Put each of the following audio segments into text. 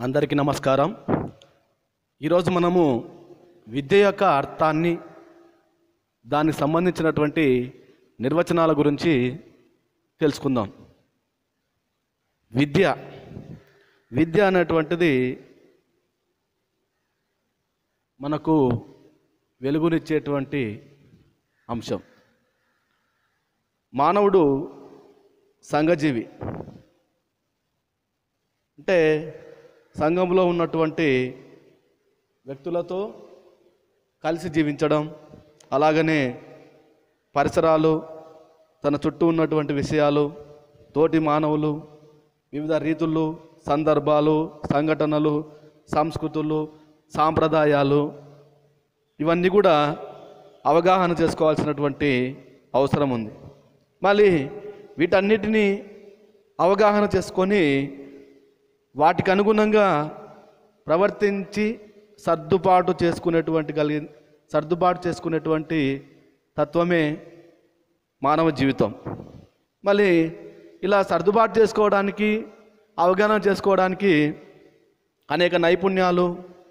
అందరికీ నమస్కారం ఈరోజు మనము విద్య యొక్క అర్థాన్ని దానికి సంబంధించినటువంటి నిర్వచనాల గురించి తెలుసుకుందాం విద్య విద్య అనేటువంటిది మనకు వెలుగునిచ్చేటువంటి అంశం మానవుడు సంఘజీవి అంటే సంఘంలో ఉన్నటువంటి వ్యక్తులతో కలిసి జీవించడం అలాగనే పరిసరాలు తన చుట్టూ ఉన్నటువంటి విషయాలు తోటి మానవులు వివిధ రీతులు సందర్భాలు సంఘటనలు సంస్కృతులు సాంప్రదాయాలు ఇవన్నీ కూడా అవగాహన చేసుకోవాల్సినటువంటి అవసరం ఉంది మళ్ళీ వీటన్నిటినీ అవగాహన చేసుకొని వాటికి అనుగుణంగా ప్రవర్తించి సర్దుబాటు చేసుకునేటువంటి కలిగి సర్దుబాటు చేసుకునేటువంటి తత్వమే మానవ జీవితం మళ్ళీ ఇలా సర్దుబాటు చేసుకోవడానికి అవగాహన చేసుకోవడానికి అనేక నైపుణ్యాలు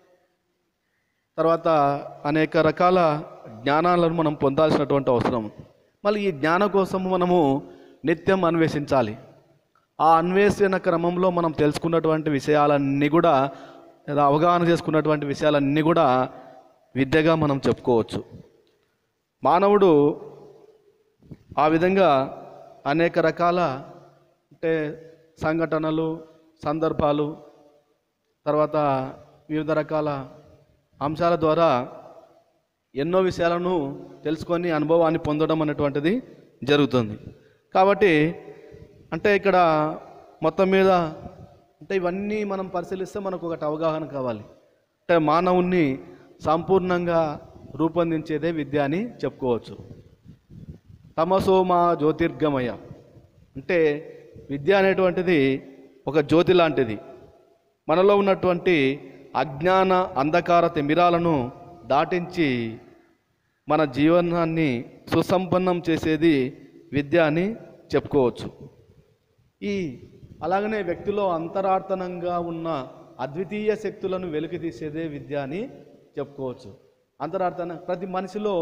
తర్వాత అనేక రకాల జ్ఞానాలను మనం పొందాల్సినటువంటి అవసరం మళ్ళీ ఈ జ్ఞానం కోసము మనము నిత్యం అన్వేషించాలి ఆ అన్వేషణ క్రమంలో మనం తెలుసుకున్నటువంటి విషయాలన్నీ కూడా లేదా అవగాహన చేసుకున్నటువంటి విషయాలన్నీ కూడా విద్యగా మనం చెప్పుకోవచ్చు మానవుడు ఆ విధంగా అనేక రకాల అంటే సంఘటనలు సందర్భాలు తర్వాత వివిధ రకాల అంశాల ద్వారా ఎన్నో విషయాలను తెలుసుకొని అనుభవాన్ని పొందడం అనేటువంటిది జరుగుతుంది కాబట్టి అంటే ఇక్కడ మొత్తం మీద అంటే ఇవన్నీ మనం పరిశీలిస్తే మనకు ఒకటి అవగాహన కావాలి అంటే మానవుణ్ణి సంపూర్ణంగా రూపొందించేదే విద్య అని చెప్పుకోవచ్చు తమసోమా జ్యోతిర్గమయ అంటే విద్య అనేటువంటిది ఒక జ్యోతి లాంటిది మనలో ఉన్నటువంటి అజ్ఞాన అంధకార తిమిరాలను దాటించి మన జీవనాన్ని సుసంపన్నం చేసేది విద్య అని చెప్పుకోవచ్చు ఈ అలాగనే వ్యక్తిలో అంతరార్థనంగా ఉన్న అద్వితీయ శక్తులను వెలికి తీసేదే విద్య అని చెప్పుకోవచ్చు అంతరార్థన ప్రతి మనిషిలో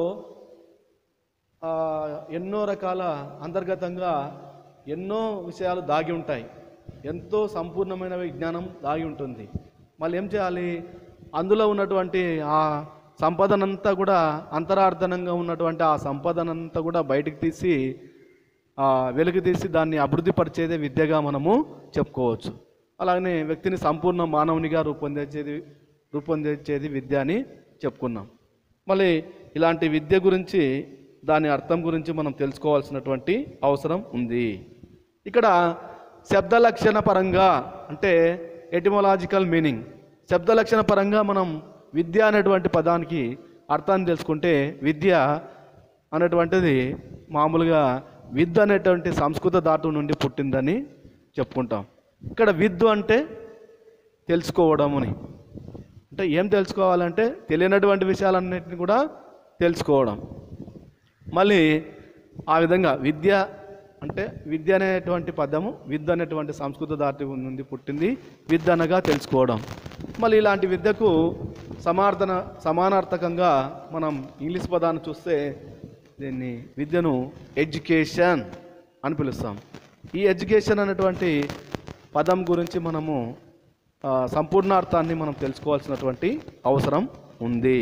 ఆ, ఎన్నో రకాల అంతర్గతంగా ఎన్నో విషయాలు దాగి ఉంటాయి ఎంతో సంపూర్ణమైన విజ్ఞానం దాగి ఉంటుంది మళ్ళీ ఏం చేయాలి అందులో ఉన్నటువంటి ఆ సంపదనంతా కూడా అంతరార్థనంగా ఉన్నటువంటి ఆ సంపదనంతా కూడా బయటికి తీసి ఆ, వెలుగు తీసి దాన్ని అభివృద్ధి పరిచేదే విద్యగా మనము చెప్పుకోవచ్చు అలాగనే వ్యక్తిని సంపూర్ణ మానవునిగా రూపొందించేది రూపొందించేది విద్య అని చెప్పుకున్నాం మళ్ళీ ఇలాంటి విద్య గురించి దాని అర్థం గురించి మనం తెలుసుకోవాల్సినటువంటి అవసరం ఉంది ఇక్కడ శబ్ద లక్షణ పరంగా అంటే ఎటిమోలాజికల్ మీనింగ్ శబ్ద లక్షణ పరంగా మనం విద్య అనేటువంటి పదానికి అర్థాన్ని తెలుసుకుంటే విద్య అనేటువంటిది మామూలుగా విద్ అనేటువంటి సంస్కృత ధాతు నుండి పుట్టిందని చెప్పుకుంటాం ఇక్కడ విద్దు అంటే తెలుసుకోవడం అని అంటే ఏం తెలుసుకోవాలంటే తెలియనటువంటి విషయాలన్నింటినీ కూడా తెలుసుకోవడం మళ్ళీ ఆ విధంగా విద్య అంటే విద్య అనేటువంటి పదము విద్య అనేటువంటి సంస్కృత ధాతు నుండి పుట్టింది విద్య అనగా తెలుసుకోవడం మళ్ళీ ఇలాంటి విద్యకు సమార్థన సమానార్థకంగా మనం ఇంగ్లీష్ పదాన్ని చూస్తే దీన్ని విద్యను ఎడ్యుకేషన్ అని పిలుస్తాం ఈ ఎడ్యుకేషన్ అనేటువంటి పదం గురించి మనము ఆ, సంపూర్ణార్థాన్ని మనం తెలుసుకోవాల్సినటువంటి అవసరం ఉంది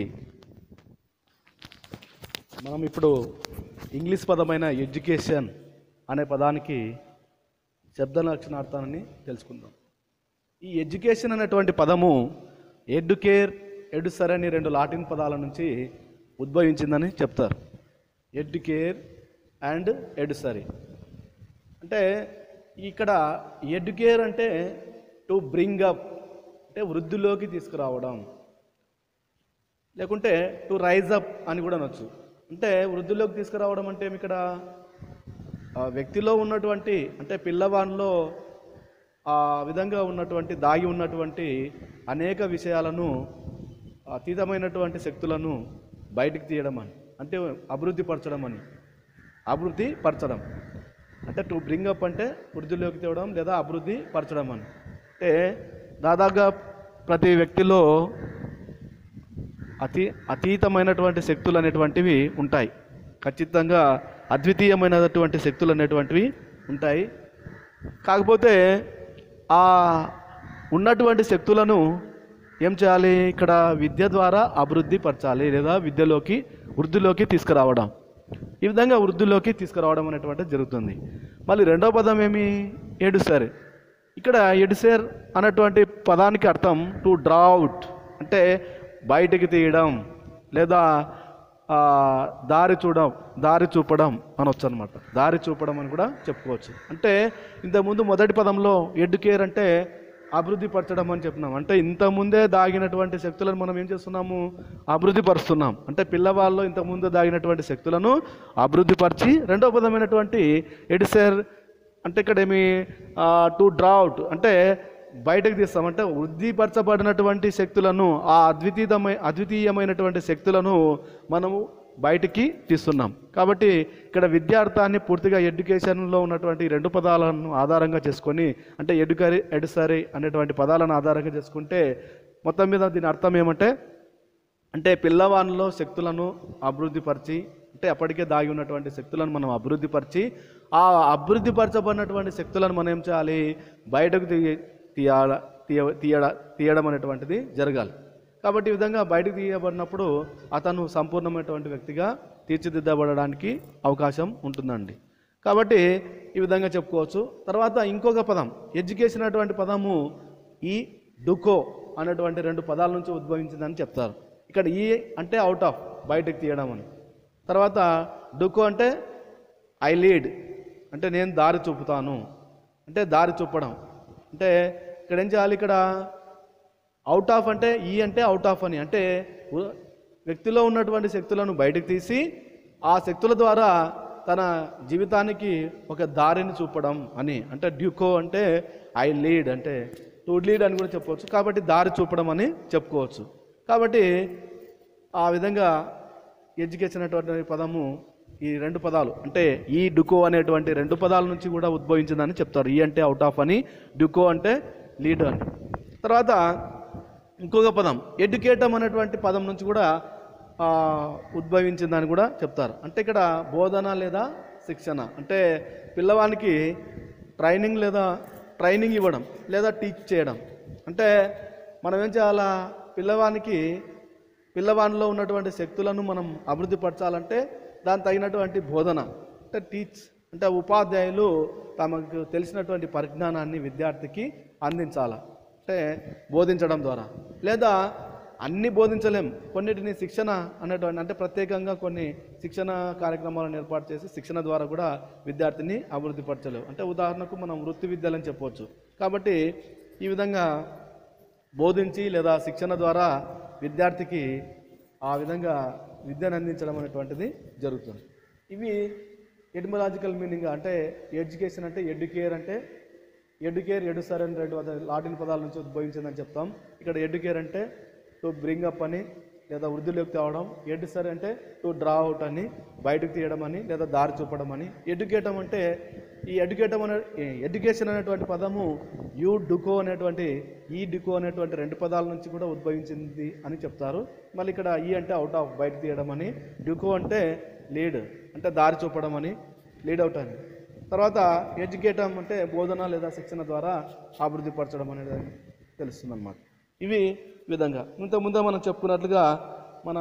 మనం ఇప్పుడు ఇంగ్లీష్ పదమైన ఎడ్యుకేషన్ అనే పదానికి శబ్ద లక్షణార్థాన్ని తెలుసుకుందాం ఈ ఎడ్యుకేషన్ అనేటువంటి పదము ఎడ్యుకేర్ ఎడుసర్ అని రెండు లాటిన్ పదాల నుంచి ఉద్భవించిందని చెప్తారు ఎడ్యుకేర్ అండ్ ఎడుసరి అంటే ఇక్కడ ఎడ్యుకేర్ అంటే టు బ్రింగ్ అప్ అంటే వృద్ధిలోకి తీసుకురావడం లేకుంటే టు రైజ్ అప్ అని కూడా అనొచ్చు అంటే వృద్ధిలోకి తీసుకురావడం అంటే ఏమి ఇక్కడ ఆ వ్యక్తిలో ఉన్నటువంటి అంటే పిల్లవాడిలో ఆ విధంగా ఉన్నటువంటి దాగి ఉన్నటువంటి అనేక విషయాలను అతీతమైనటువంటి శక్తులను బయటికి తీయడం అని అంటే అభివృద్ధి పరచడం అని అభివృద్ధి పరచడం అంటే టు బ్రింగ్ అప్ అంటే వృద్ధిలోకి తేవడం లేదా అభివృద్ధి పరచడం అని అంటే దాదాపుగా ప్రతి వ్యక్తిలో అతి అతీతమైనటువంటి శక్తులు అనేటువంటివి ఉంటాయి ఖచ్చితంగా అద్వితీయమైనటువంటి శక్తులు అనేటువంటివి ఉంటాయి కాకపోతే ఆ ఉన్నటువంటి శక్తులను ఏం చేయాలి ఇక్కడ విద్య ద్వారా అభివృద్ధి పరచాలి లేదా విద్యలోకి వృద్ధిలోకి తీసుకురావడం ఈ విధంగా వృద్ధిలోకి తీసుకురావడం అనేటువంటిది జరుగుతుంది మళ్ళీ రెండో పదం ఏమి ఏడుసార్ ఇక్కడ ఎడిసేర్ అన్నటువంటి పదానికి అర్థం టు డ్రా అవుట్ అంటే బయటికి తీయడం లేదా ఆ, దారి చూడడం దారి చూపడం అనొచ్చు అనమాట దారి చూపడం అని కూడా చెప్పుకోవచ్చు అంటే ఇంతకుముందు మొదటి పదంలో ఎడ్యుకేర్ అంటే అభివృద్ధి పరచడం అని చెప్పినాం అంటే ఇంతకుముందే దాగినటువంటి శక్తులను మనం ఏం చేస్తున్నాము అభివృద్ధి పరుస్తున్నాం అంటే పిల్లవాళ్ళు ఇంతకుముందు దాగినటువంటి శక్తులను అభివృద్ధి పరిచి రెండో పదమైనటువంటి ఎడిసేర్ అంటే ఇక్కడ ఏమి టు డ్రా అవుట్ అంటే బయటకు తీస్తాం అంటే వృద్ధిపరచబడినటువంటి శక్తులను ఆ అద్వితీయమై అద్వితీయమైనటువంటి శక్తులను మనము బయటికి తీస్తున్నాం కాబట్టి ఇక్కడ విద్యార్థాన్ని పూర్తిగా ఎడ్యుకేషన్లో ఉన్నటువంటి ఈ రెండు పదాలను ఆధారంగా చేసుకొని అంటే ఎడ్యుకరీ ఎడుసరీ అనేటువంటి పదాలను ఆధారంగా చేసుకుంటే మొత్తం మీద దీని అర్థం ఏమంటే అంటే పిల్లవానిలో శక్తులను అభివృద్ధిపరిచి అంటే అప్పటికే దాగి ఉన్నటువంటి శక్తులను మనం అభివృద్ధిపరిచి ఆ అభివృద్ధిపరచబడినటువంటి శక్తులను మనం ఏం చేయాలి బయటకు తీయ తీయాల తీయ తీయడ తీయడం అనేటువంటిది జరగాలి కాబట్టి ఈ విధంగా బయటకు తీయబడినప్పుడు అతను సంపూర్ణమైనటువంటి వ్యక్తిగా తీర్చిదిద్దబడడానికి అవకాశం ఉంటుందండి కాబట్టి ఈ విధంగా చెప్పుకోవచ్చు తర్వాత ఇంకొక పదం ఎడ్యుకేషన్ అటువంటి పదము ఈ డుకో అనేటువంటి రెండు పదాల నుంచి ఉద్భవించిందని చెప్తారు ఇక్కడ ఈ అంటే అవుట్ ఆఫ్ బయటకు తీయడం అని తర్వాత డుకో అంటే ఐ లీడ్ అంటే నేను దారి చూపుతాను అంటే దారి చూపడం అంటే ఇక్కడ ఏం చేయాలి ఇక్కడ అవుట్ ఆఫ్ అంటే ఈ అంటే అవుట్ ఆఫ్ అని అంటే ఉ- వ్యక్తిలో ఉన్నటువంటి శక్తులను బయటకు తీసి ఆ శక్తుల ద్వారా తన జీవితానికి ఒక దారిని చూపడం అని అంటే డ్యూకో అంటే ఐ లీడ్ అంటే టు లీడ్ అని కూడా చెప్పవచ్చు కాబట్టి దారి చూపడం అని చెప్పుకోవచ్చు కాబట్టి ఆ విధంగా ఎడ్యుకేషన్ అనేటువంటి పదము ఈ రెండు పదాలు అంటే ఈ డుకో అనేటువంటి రెండు పదాల నుంచి కూడా ఉద్భవించిందని చెప్తారు ఈ అంటే అవుట్ ఆఫ్ అని డుకో అంటే లీడ్ అని తర్వాత ఇంకొక పదం ఎడ్యుకేటం అనేటువంటి పదం నుంచి కూడా ఆ, ఉద్భవించిందని కూడా చెప్తారు అంటే ఇక్కడ బోధన లేదా శిక్షణ అంటే పిల్లవానికి ట్రైనింగ్ లేదా ట్రైనింగ్ ఇవ్వడం లేదా టీచ్ చేయడం అంటే మనం ఏం చేయాలా పిల్లవానికి పిల్లవానిలో ఉన్నటువంటి శక్తులను మనం అభివృద్ధి పరచాలంటే దాని తగినటువంటి బోధన అంటే టీచ్ అంటే ఉపాధ్యాయులు తమకు తెలిసినటువంటి పరిజ్ఞానాన్ని విద్యార్థికి అందించాల అంటే బోధించడం ద్వారా లేదా అన్ని బోధించలేం కొన్నిటిని శిక్షణ అనేటువంటి అంటే ప్రత్యేకంగా కొన్ని శిక్షణ కార్యక్రమాలను ఏర్పాటు చేసి శిక్షణ ద్వారా కూడా విద్యార్థిని అభివృద్ధి పరచలేవు అంటే ఉదాహరణకు మనం వృత్తి విద్యలని చెప్పవచ్చు కాబట్టి ఈ విధంగా బోధించి లేదా శిక్షణ ద్వారా విద్యార్థికి ఆ విధంగా విద్యను అందించడం అనేటువంటిది జరుగుతుంది ఇవి ఎటిమలాజికల్ మీనింగ్ అంటే ఎడ్యుకేషన్ అంటే ఎడ్యుకేర్ అంటే ఎడ్యుకేర్ ఎడుసర్ అని రెండు అదే లాటిన్ పదాల నుంచి ఉద్భవించిందని చెప్తాం ఇక్కడ ఎడ్యుకేర్ అంటే టు బ్రింగ్ అప్ అని లేదా వృద్ధిలోకి తేవడం ఎడ్యుసర్ అంటే టు డ్రా అవుట్ అని బయటకు తీయడం అని లేదా దారి చూపడం అని ఎడ్యుకేటం అంటే ఈ ఎడ్యుకేటం అనే ఎడ్యుకేషన్ అనేటువంటి పదము యూ డుకో అనేటువంటి ఈ డుకో అనేటువంటి రెండు పదాల నుంచి కూడా ఉద్భవించింది అని చెప్తారు మళ్ళీ ఇక్కడ ఈ అంటే అవుట్ ఆఫ్ బయట తీయడం అని డుకో అంటే లీడ్ అంటే దారి చూపడం అని లీడ్ అవుట్ అని తర్వాత ఎడ్యుకేటం అంటే బోధన లేదా శిక్షణ ద్వారా అభివృద్ధి పరచడం అనేది తెలుస్తుంది అన్నమాట ఇవి ఈ విధంగా ఇంతకుముందే మనం చెప్పుకున్నట్లుగా మన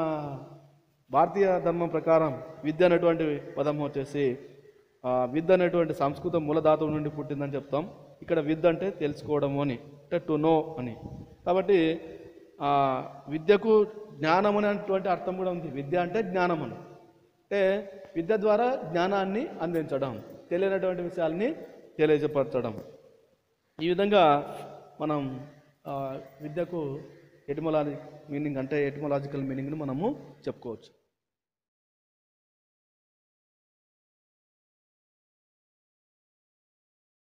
భారతీయ ధర్మం ప్రకారం విద్య అనేటువంటి పదం వచ్చేసి ఆ, విద్య అనేటువంటి సంస్కృత మూలధాతువు నుండి పుట్టిందని చెప్తాం ఇక్కడ విద్య అంటే తెలుసుకోవడము అని అంటే టు నో అని కాబట్టి ఆ, విద్యకు జ్ఞానం అనేటువంటి అర్థం కూడా ఉంది విద్య అంటే జ్ఞానం అని అంటే విద్య ద్వారా జ్ఞానాన్ని అందించడం తెలియనటువంటి విషయాల్ని తెలియజపరచడం ఈ విధంగా మనం ఆ, విద్యకు ఎటిమలాజి మీనింగ్ అంటే ఎటిమలాజికల్ మీనింగ్ని మనము చెప్పుకోవచ్చు